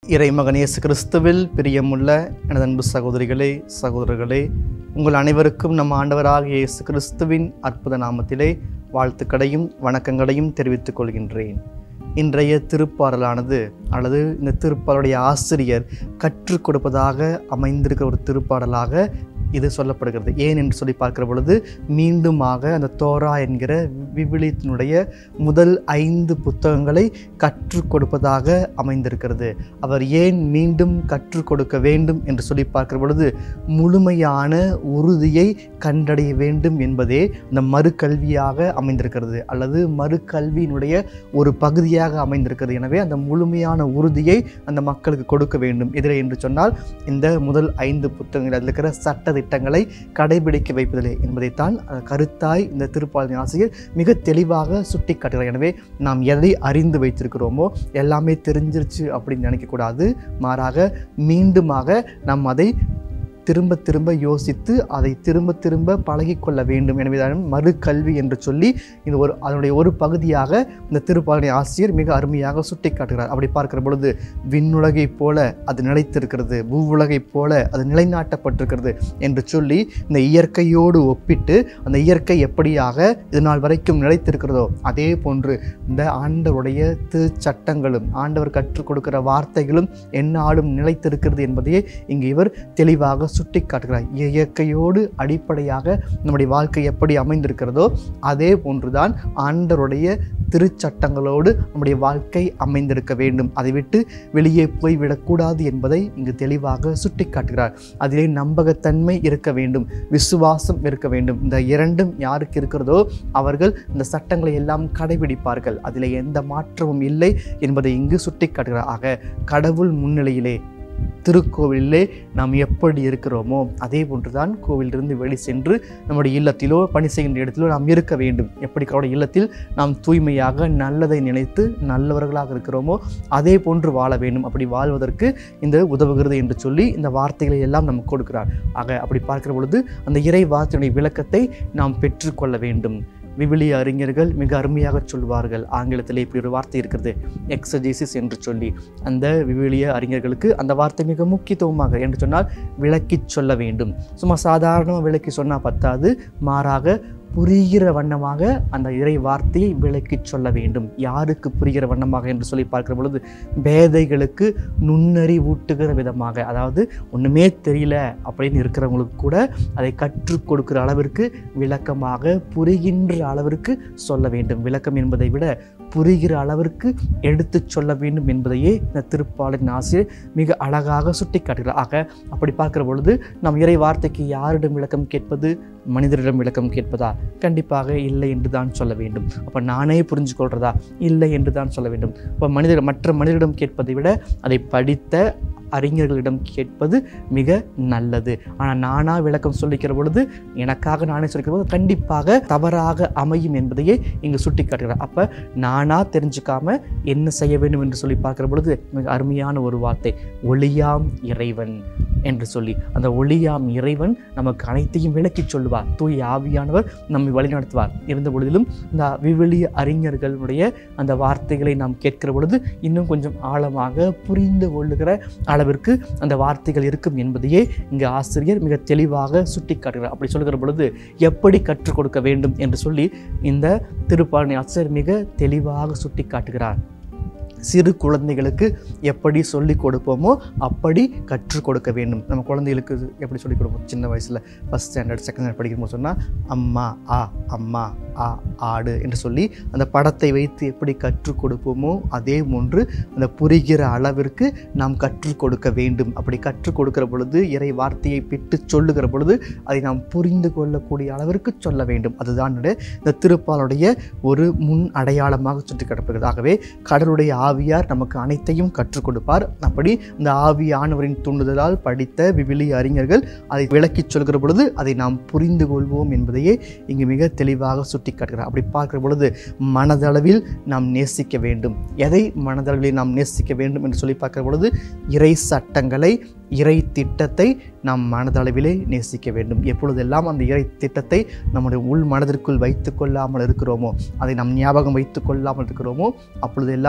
இறைமகன் இயேசு கிறிஸ்துவில் பிரியமுள்ள எனது அன்பு சகோதரிகளே சகோதரர்களே உங்கள் அனைவருக்கும் நம் ஆண்டவராகிய இயேசு கிறிஸ்துவின் அற்புத நாமத்திலே வாழ்த்துக்களையும் வணக்கங்களையும் தெரிவித்துக் கொள்கின்றேன் இன்றைய திருப்பாடலானது அல்லது இந்த திருப்பாடலுடைய ஆசிரியர் கற்றுக் கொடுப்பதாக அமைந்திருக்கிற ஒரு திருப்பாடலாக இது சொல்லப்படுகிறது ஏன் என்று சொல்லி பார்க்கிற பொழுது மீண்டுமாக அந்த தோரா என்கிற விவிலியத்தினுடைய முதல் ஐந்து புத்தகங்களை கற்றுக் கொடுப்பதாக அமைந்திருக்கிறது அவர் ஏன் மீண்டும் கற்றுக் கொடுக்க வேண்டும் என்று சொல்லி பார்க்கிற பொழுது முழுமையான உறுதியை கண்டடைய வேண்டும் என்பதே அந்த மறுகல்வியாக அமைந்திருக்கிறது அல்லது மறுகல்வியினுடைய ஒரு பகுதியாக அமைந்திருக்கிறது எனவே அந்த முழுமையான உறுதியை அந்த மக்களுக்கு கொடுக்க வேண்டும் எதிரே என்று சொன்னால் இந்த முதல் ஐந்து புத்தகங்கள் அதில் இருக்கிற சட்ட திட்டங்களை கடைபிடிக்க வைப்பதில்லை என்பதைத்தான் அஹ், கருத்தாய் இந்த திருப்பாளின் ஆசிரியர் மிக தெளிவாக சுட்டி காட்டுகிறார் எனவே நாம் எதை அறிந்து வைத்திருக்கிறோமோ எல்லாமே தெரிஞ்சிருச்சு அப்படின்னு நினைக்கக்கூடாது மாறாக மீண்டுமாக நாம் அதை திரும்ப திரும்ப யோசித்து அதை திரும்ப திரும்ப பழகிக்கொள்ள வேண்டும் எனவேதான் மறுகல்வி என்று சொல்லி இது ஒரு அதனுடைய ஒரு பகுதியாக இந்த திருப்பாளனை ஆசிரியர் மிக அருமையாக சுட்டி காட்டுகிறார் அப்படி பார்க்கிற பொழுது விண்ணுலகைப் போல அது நிலைத்திருக்கிறது பூவுலகைப் போல அது நிலைநாட்டப்பட்டிருக்கிறது என்று சொல்லி இந்த இயற்கையோடு ஒப்பிட்டு அந்த இயற்கை எப்படியாக இது நாள் வரைக்கும் நிலைத்திருக்கிறதோ அதே போன்று இந்த ஆண்டவருடைய திருச்சட்டங்களும் ஆண்டவர் கற்றுக் கொடுக்கிற வார்த்தைகளும் எந்நாளும் நிலைத்திருக்கிறது என்பதையே இங்கு இவர் தெளிவாக சுட்டி காட்டுகிறார் இயற்கையோடு அடிப்படையாக நம்முடைய வாழ்க்கை எப்படி அமைந்திருக்கிறதோ அதே போன்றுதான் ஆண்டவருடைய திருச்சட்டங்களோடு நம்முடைய வாழ்க்கை அமைந்திருக்க வேண்டும் அதை விட்டு வெளியே போய் விடக்கூடாது என்பதை இங்கு தெளிவாக சுட்டி காட்டுகிறார் அதிலே நம்பகத்தன்மை இருக்க வேண்டும் விசுவாசம் இருக்க வேண்டும் இந்த இரண்டும் யாருக்கு இருக்கிறதோ அவர்கள் இந்த சட்டங்களை எல்லாம் கடைபிடிப்பார்கள் அதில் எந்த மாற்றமும் இல்லை என்பதை இங்கு சுட்டி காட்டுகிறார் ஆக கடவுள் முன்னிலையிலே திருக்கோவிலிலே நாம் எப்படி இருக்கிறோமோ அதே போன்றுதான் கோவிலிருந்து வெளி சென்று நம்முடைய இல்லத்திலோ பணி செய்கின்ற இடத்திலோ நாம் இருக்க வேண்டும் எப்படி கடவுளுடைய இல்லத்தில் நாம் தூய்மையாக நல்லதை நினைத்து நல்லவர்களாக இருக்கிறோமோ அதே போன்று வாழ வேண்டும் அப்படி வாழ்வதற்கு இந்த உதவுகிறது என்று சொல்லி இந்த வார்த்தைகளை எல்லாம் நமக்கு கொடுக்கிறார் ஆக அப்படி பார்க்கிற பொழுது அந்த இறை வார்த்தையுடைய விளக்கத்தை நாம் பெற்றுக்கொள்ள வேண்டும் விவிலிய அறிஞர்கள் மிக அருமையாக சொல்வார்கள் ஆங்கிலத்தில் இப்படி ஒரு வார்த்தை இருக்கிறது எக்ஸஜிசிஸ் என்று சொல்லி அந்த விவிலிய அறிஞர்களுக்கு அந்த வார்த்தை மிக முக்கியத்துவமாக என்று சொன்னால் விளக்கிச் சொல்ல வேண்டும் சும்மா சாதாரணமாக விளக்கி சொன்னால் பத்தாது மாறாக புரிகிற வண்ணமாக அந்த இறை வார்த்தையை விளக்கிச் சொல்ல வேண்டும் யாருக்கு புரிகிற வண்ணமாக என்று சொல்லி பார்க்கிற பொழுது பேதைகளுக்கு நுண்ணறி ஊட்டுகிற விதமாக அதாவது ஒன்றுமே தெரியல அப்படின்னு இருக்கிறவங்களுக்கு கூட அதை கற்றுக் கொடுக்கிற அளவிற்கு விளக்கமாக புரிகின்ற அளவிற்கு சொல்ல வேண்டும் விளக்கம் என்பதை விட புரிகிற அளவிற்கு எடுத்துச் சொல்ல வேண்டும் என்பதையே இந்த திருப்பாளின் ஆசிரியர் மிக அழகாக சுட்டி காட்டுகிறார் ஆக அப்படி பார்க்கிற பொழுது நம் இறை வார்த்தைக்கு யாரிடம் விளக்கம் கேட்பது மனிதரிடம் விளக்கம் கேட்பதா கண்டிப்பாக இல்லை என்று தான் சொல்ல வேண்டும் அப்போ நானே புரிஞ்சு கொள்றதா இல்லை என்று தான் சொல்ல வேண்டும் அப்போ மனிதர் மற்ற மனிதரிடம் கேட்பதை விட அதை படித்த அறிஞர்களிடம் கேட்பது மிக நல்லது ஆனால் நானாக விளக்கம் சொல்லிக்கிற பொழுது எனக்காக நானே சொல்லிக்கிற போது கண்டிப்பாக தவறாக அமையும் என்பதையே இங்கு சுட்டி காட்டுகிறார் அப்போ நானாக தெரிஞ்சுக்காம என்ன செய்ய வேண்டும் என்று சொல்லி பார்க்கிற பொழுது மிக அருமையான ஒரு வார்த்தை ஒளியாம் இறைவன் என்று சொல்லி அந்த ஒளியாம் இறைவன் நமக்கு அனைத்தையும் விளக்கி சொல்லுவார் தூய் ஆவியானவர் நம்மை வழிநடத்துவார் இருந்த பொழுதிலும் இந்த விவிலிய அறிஞர்களுடைய அந்த வார்த்தைகளை நாம் கேட்கிற பொழுது இன்னும் கொஞ்சம் ஆழமாக புரிந்து கொள்ளுகிற அளவிற்கு அந்த வார்த்தைகள் இருக்கும் என்பதையே இங்கு ஆசிரியர் மிக தெளிவாக சுட்டி காட்டுகிறார் அப்படி சொல்லுகிற பொழுது எப்படி கற்றுக் கொடுக்க வேண்டும் என்று சொல்லி இந்த திருப்பாணி ஆசிரியர் மிக தெளிவாக சுட்டி காட்டுகிறார் சிறு குழந்தைகளுக்கு எப்படி சொல்லிக் கொடுப்போமோ அப்படி கற்றுக் கொடுக்க வேண்டும் நம்ம குழந்தைகளுக்கு எப்படி சொல்லிக் கொடுப்போம் சின்ன வயசில் ஃபஸ்ட் ஸ்டாண்டர்ட் செகண்ட் ஸ்டாண்டர்ட் படிக்கும்போது சொன்னால் அம்மா ஆ அம்மா ஆ ஆடு என்று சொல்லி அந்த படத்தை வைத்து எப்படி கற்றுக் கொடுப்போமோ அதே போன்று அந்த புரிகிற அளவிற்கு நாம் கற்றுக் கொடுக்க வேண்டும் அப்படி கற்றுக் கொடுக்கிற பொழுது இறை வார்த்தையை பிட்டு சொல்லுகிற பொழுது அதை நாம் புரிந்து கொள்ளக்கூடிய அளவிற்கு சொல்ல வேண்டும் அதுதான் இந்த திருப்பாலுடைய ஒரு முன் அடையாளமாக சுட்டி காட்டப்படுகிறது ஆகவே கடவுளுடைய ஆவியார் நமக்கு அனைத்தையும் கற்றுக் கொடுப்பார் அப்படி இந்த ஆவியானவரின் தூண்டுதலால் படித்த விவிலிய அறிஞர்கள் அதை விளக்கிச் சொல்கிற பொழுது அதை நாம் புரிந்து கொள்வோம் என்பதையே இங்கு மிக தெளிவாக சுட்டி காட்டுகிறார் அப்படி பார்க்கிற பொழுது மனதளவில் நாம் நேசிக்க வேண்டும் எதை மனதளவில் நாம் நேசிக்க வேண்டும் என்று சொல்லி பார்க்கிற பொழுது இறை சட்டங்களை இறை திட்டத்தை நாம் மனதளவிலே நேசிக்க வேண்டும் எப்பொழுதெல்லாம் அந்த இறை திட்டத்தை நம்முடைய உள் மனதிற்குள் வைத்து கொள்ளாமல் இருக்கிறோமோ அதை நம் ஞாபகம் வைத்து கொள்ளாமல் இருக்கிறோமோ அப்பொழுதெல்லாம் அதை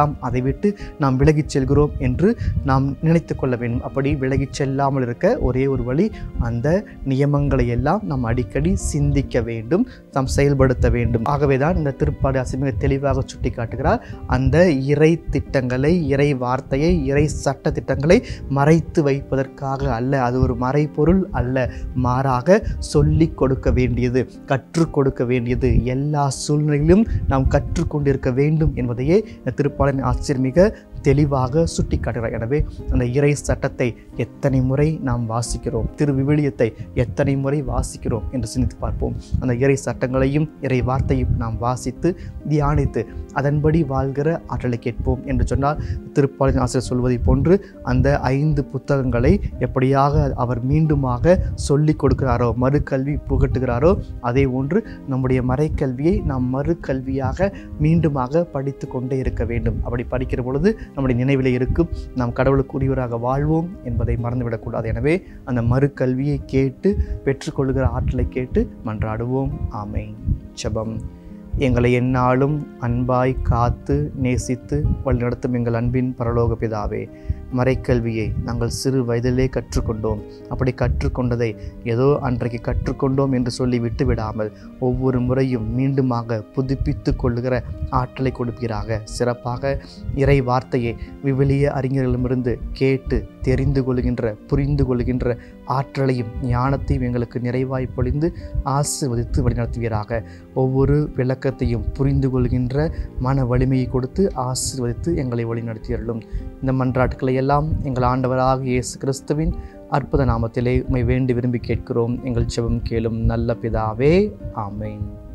விட்டு நாம் விலகிச் செல்கிறோம் என்று நாம் நினைத்து கொள்ள வேண்டும் அப்படி விலகிச் செல்லாமல் இருக்க ஒரே ஒரு வழி அந்த நியமங்களை எல்லாம் நாம் அடிக்கடி சிந்திக்க வேண்டும் நாம் செயல்படுத்த வேண்டும் ஆகவே தான் இந்த திருப்பாடு ஆசிரியர் மிக தெளிவாக சுட்டி காட்டுகிறார் அந்த இறை திட்டங்களை இறை வார்த்தையை இறை சட்ட திட்டங்களை மறைத்து வைப்பதற்காக அல்ல அது ஒரு மறைபொருள் அல்ல மாறாக சொல்லிக் கொடுக்க வேண்டியது கற்றுக் கொடுக்க வேண்டியது எல்லா சூழ்நிலையிலும் நாம் கற்றுக்கொண்டிருக்க வேண்டும் என்பதையே இந்த திருப்பாளன் ஆசிரியர் மிக தெளிவாக சுட்டி காட்டுகிறார் எனவே அந்த இறை சட்டத்தை எத்தனை முறை நாம் வாசிக்கிறோம் திரு விவிலியத்தை எத்தனை முறை வாசிக்கிறோம் என்று சிந்தித்து பார்ப்போம் அந்த இறை சட்டங்களையும் இறை வார்த்தையும் நாம் வாசித்து தியானித்து அதன்படி வாழ்கிற ஆற்றலை கேட்போம் என்று சொன்னால் திருப்பாளின் ஆசிரியர் சொல்வதை போன்று அந்த ஐந்து புத்தகங்களை எப்படியாக அவர் மீண்டுமாக சொல்லிக் கொடுக்கிறாரோ மறுகல்வி புகட்டுகிறாரோ அதே ஒன்று நம்முடைய மறைக்கல்வியை நாம் மறுகல்வியாக மீண்டுமாக படித்து கொண்டே இருக்க வேண்டும் அப்படி படிக்கிற பொழுது நம்முடைய நினைவில் இருக்கும் நாம் கடவுளுக்குரியவராக வாழ்வோம் என்பதை மறந்துவிடக்கூடாது எனவே அந்த மறுகல்வியை கேட்டு பெற்றுக்கொள்கிற ஆற்றலை கேட்டு மன்றாடுவோம் ஆமென் ஜெபம் எங்களை எந்நாளும் அன்பாய் காத்து நேசித்து வழிநடத்தும் எங்கள் அன்பின் பரலோக பிதாவே மறைக்கல்வியை நாங்கள் சிறு வயதிலே கற்றுக்கொண்டோம் அப்படி கற்றுக்கொண்டதை ஏதோ அன்றைக்கு கற்றுக்கொண்டோம் என்று சொல்லி விட்டுவிடாமல் ஒவ்வொரு முறையும் மீண்டுமாக புதுப்பித்து கொள்ளுகிற ஆற்றலை கொடுப்பீராக சிறப்பாக இறை வார்த்தையை விவிலிய அறிஞர்களிடமிருந்து கேட்டு தெரிந்து கொள்கின்ற புரிந்து கொள்கின்ற ஆற்றலையும் ஞானத்தையும் எங்களுக்கு நிறைவாய் பொழிந்து ஆசிர்வதித்து வழிநடத்துவீராக ஒவ்வொரு விளக்கத்தையும் புரிந்து கொள்கின்ற மன வலிமையை கொடுத்து ஆசீர்வதித்து எங்களை வழிநடத்தியருளும் இந்த மன்றாட்டுக்களை எல்லாம் எங்கள் ஆண்டவராக இயேசு கிறிஸ்துவின் அற்புத நாமத்திலே உம்மை வேண்டி விரும்பி கேட்கிறோம் எங்கள் செபம் கேளும் நல்ல பிதாவே ஆமென்